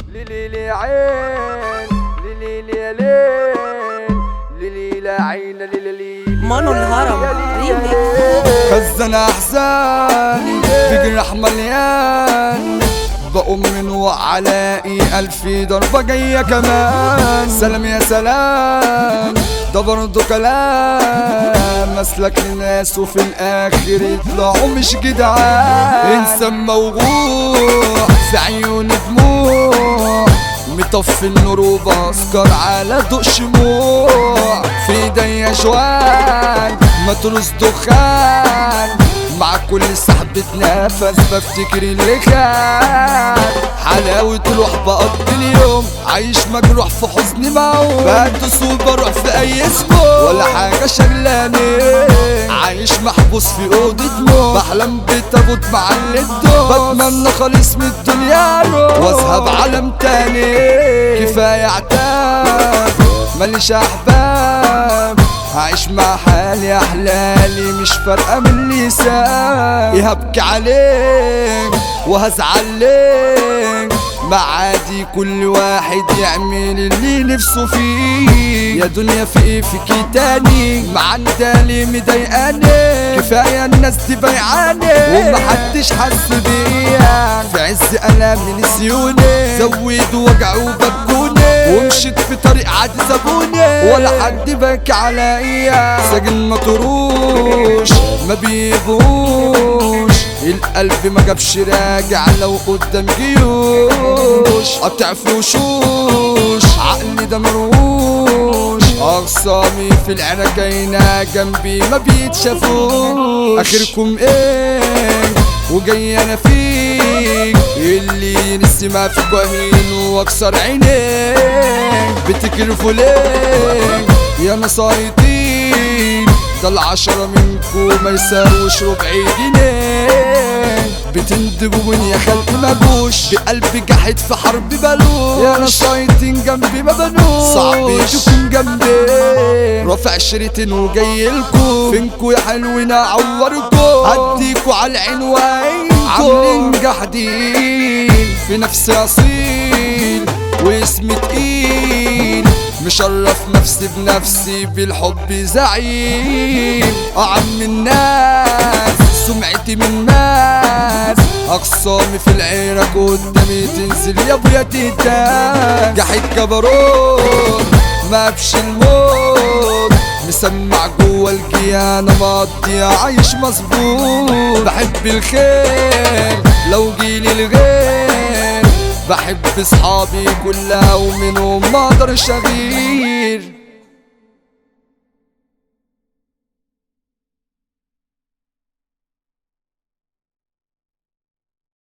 ليلي لي عين ليلي لي ليل ليلي لا عين ليلي لي مانو الهرم ريميكس خزن احزاني بجرح مليان بقوم من وعلائي ألف ضربة جاية كمان سلام يا سلام ده برضه كلام مسلك لناس وفي الآخر يطلعوا مش جدعان إنسان موجوع في عيوني دموع مطفي النور وبسكر على ضوء شموع في ايديا جوان متروس دخان مع كل سحبة نفس بفتكر اللي كان حلاوة الروح بقضي اليوم عايش مجروح في حزن موت بدوس وبروح في اي اسبوع ولا حاجة شغلاني عايش محبوس في أوضة موت بحلم بتابوت مع اللي الدور بتمنى خالص من الدنيا روح واذهب عالم تاني كفاية عتاب ماليش احباب عايش مع حالي احلالي مش فارقه من اللي ساب هبكي عليك وهزعل ليك معادي كل واحد يعمل اللي نفسه فيه يا دنيا في ايه فيكي تاني مع التالي مضايقاني كفايه الناس دي بيعاني ومحدش حس بيا في عز الامي نسيوني زودوا وجع وبكوني ومشيت في طريق عادي سابوني ولا حد بكى عليا سجن مطروش ما بيبوش القلب ما جابش راجع لو قدام جيوش قطع في وشوش عقلي ده مروش اغصامي في العنكينة جنبي ما بيتشافوش اخركم ايه وجاي انا فيك اللي نسي ما فيك وهين واكسر عينيك بتكرفوا ليه يا نصايطين ده العشرة منكم ما يساويش ربع جنيه بتندبوا من يا خلق مجوش بقلب جحد في حرب بلوش يا نصايطين جنبي ما بنوش صعب تكون جنبي رافع شريطين وجاي لكم فينكوا يا حلوين اعوركم هديكوا على العين وعينكم عاملين جحدين في نفسي اصيل واسمي تقيل مشرف نفسي بنفسي بالحب زعيم أعم الناس سمعتي من الناس أقسامي في العيرة قدامي تنزل يا ابويا تداس جحيد كبروت ما بش الموت مسمع جوا الجيانة مقضي عايش مظبوط بحب الخير لو جيلي الغير بحب اصحابي كلها ومنهم ما اقدرش اغير